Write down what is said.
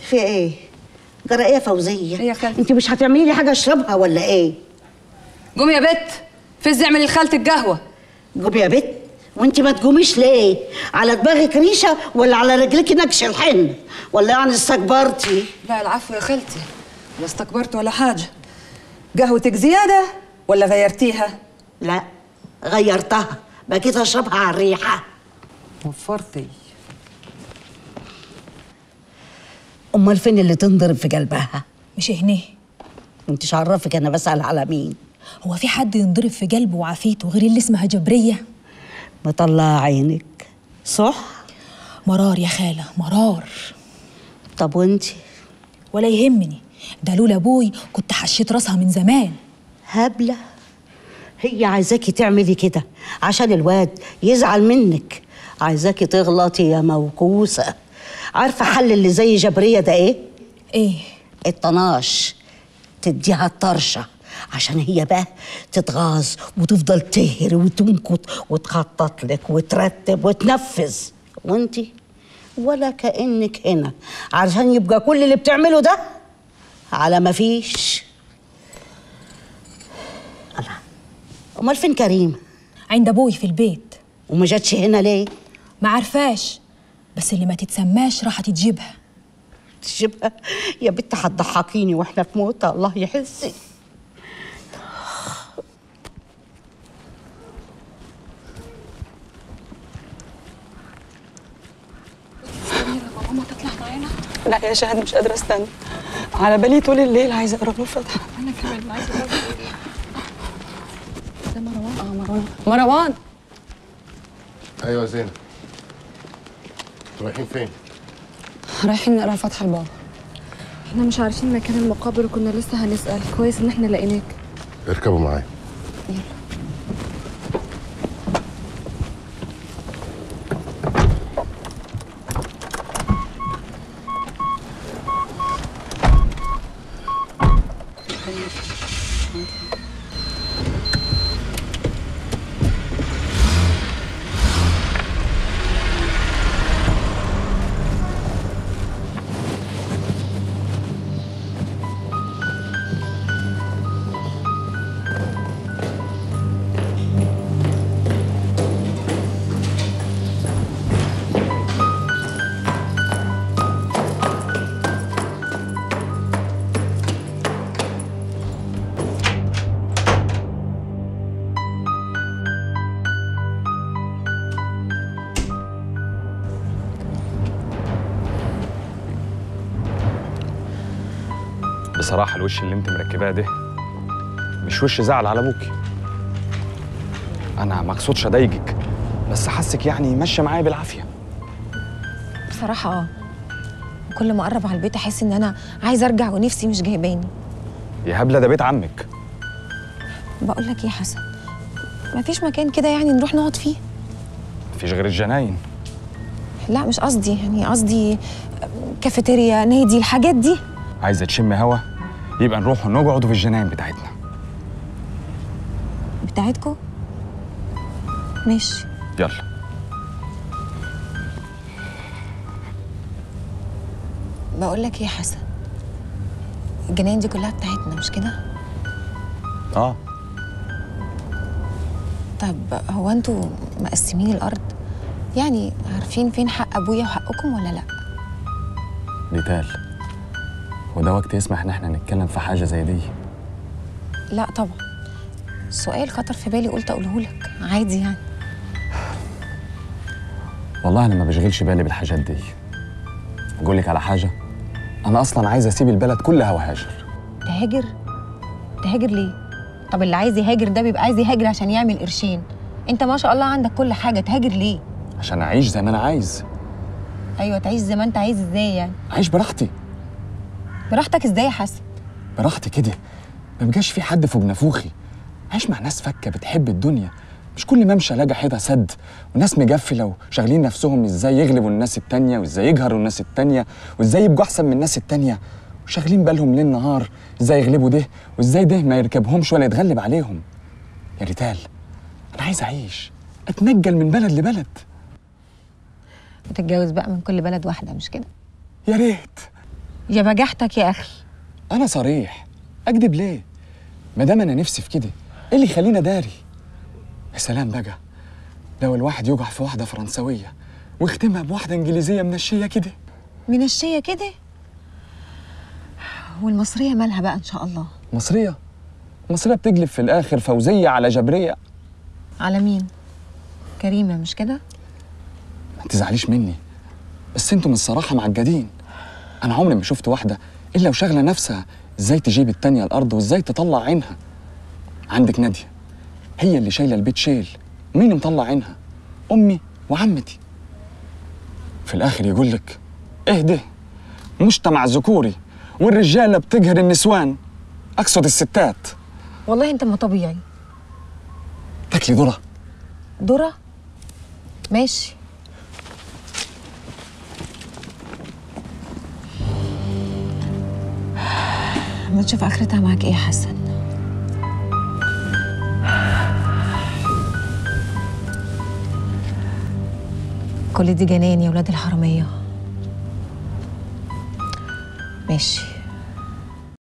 في ايه جرى ايه يا فوزيه إيه يا خالتي؟ انت مش هتعملي لي حاجه اشربها ولا ايه قومي يا بت فز اعملي لخالتك قهوه قومي يا بت وانت ما تقوميش ليه على دماغك ريشه ولا على رجلك نكش الحن ولا يعني استكبرتي لا العفو يا خالتي لا استكبرت ولا حاجه قهوتك زياده ولا غيرتيها لا غيرتها بقيت اشربها على الريحه وفرتي امال فين اللي تنضرب في قلبها مش هنيه انت عرفك انا بسال على مين هو في حد ينضرب في قلبه وعافيته غير اللي اسمها جبريه مطلع عينك صح مرار يا خاله مرار طب وانت ولا يهمني ده لولا ابوي كنت حشيت راسها من زمان هبله هي عايزاكي تعملي كده عشان الواد يزعل منك عايزاكي تغلطي يا موكوسه عارفه حل اللي زي جبريه ده ايه ايه الطناش تديها الطرشة عشان هي بقى تتغاظ وتفضل تهري وتنكت وتخطط لك وترتب وتنفذ وانتي ولا كأنك هنا عشان يبقى كل اللي بتعمله ده على ما فيش الله امال فين كريم عند ابوي في البيت وما جاتش هنا ليه ما عارفاش بس اللي ما تتسماش راح تجيبها تجيبها يا بنت هتضحكيني واحنا في موتة الله يحسي لا يا شهد مش قادرة استنى على بالي طول الليل عايزة اقرا له الفاتحة انا كمان عايزه ده مروان اه مروان مروان ايوه زينب رايحين فين؟ رايحين نقرا الفاتحة لبابا احنا مش عارفين مكان المقابر وكنا لسه هنسأل كويس ان احنا لقيناك اركبوا معايا بصراحة الوش اللي انت مركباه ده مش وش زعل على ابوكي انا ما اقصدش اضايقك بس حاسك يعني ماشية معايا بالعافية بصراحة اه كل ما اقرب على البيت احس ان انا عايزه ارجع ونفسي مش جايباني يا هبلة ده بيت عمك بقول لك ايه يا حسن مفيش مكان كده يعني نروح نقعد فيه مفيش غير الجناين لا مش قصدي يعني قصدي كافيتيريا نادي الحاجات دي عايزة تشم هوا يبقى نروح ونقعد في الجناين بتاعتنا بتاعتكم ماشي يلا بقول لك ايه يا حسن الجناين دي كلها بتاعتنا مش كده اه طب هو انتوا مقسمين الارض يعني عارفين فين حق ابويا وحقكم ولا لا ليتال وده وقت يسمح ان احنا نتكلم في حاجة زي دي لا طبعا سؤال خطر في بالي قلت اقوله لك عادي يعني والله انا ما بشغلش بالي بالحاجات دي اقول لك على حاجة انا اصلا عايز اسيب البلد كلها وهاجر تهاجر تهاجر ليه طب اللي عايز يهاجر ده بيبقى عايز يهاجر عشان يعمل قرشين انت ما شاء الله عندك كل حاجه تهاجر ليه عشان اعيش زي ما انا عايز ايوه تعيش زي ما انت عايز ازاي يعني اعيش براحتي براحتك ازاي يا حسن براحتي كده ما بقاش في حد فوق نافوخي عايش مع ناس فكه بتحب الدنيا مش كل ممشى الاقي حيطه سد وناس مجفله وشاغلين نفسهم ازاي يغلبوا الناس التانية وازاي يجهروا الناس التانية وازاي يبقوا احسن من الناس التانية وشاغلين بالهم ليل نهار ازاي يغلبوا ده وازاي ده ما يركبهمش ولا يتغلب عليهم يا ريتال انا عايز اعيش اتنقل من بلد لبلد وتتجوز بقى من كل بلد واحده مش كده يا ريت يا بجحتك يا اخي انا صريح اكذب ليه ما دام انا نفسي في كده ايه اللي يخليني داري يا سلام بقى لو الواحد يقع في واحده فرنسويه ويختمها بواحده انجليزيه منشيه كده من الشية كده والمصرية مالها بقى ان شاء الله مصريه مصريه بتقلب في الاخر فوزيه على جبريه على مين كريمة مش كده ما تزعليش مني بس انتم الصراحه معجدين انا عمري ما شفت واحده الا وشاغله نفسها ازاي تجيب التانية الارض وازاي تطلع عينها عندك ناديه هي اللي شايله البيت شيل مين مطلع عينها امي وعمتي في الاخر يقول لك اهدى مجتمع ذكوري والرجاله بتقهر النسوان اقصد الستات والله انت ما طبيعي تاكلي ذره ذرة ماشي ما تشوف اخرتها معاك ايه يا حسن كل دي جنان يا ولاد الحرامية ماشي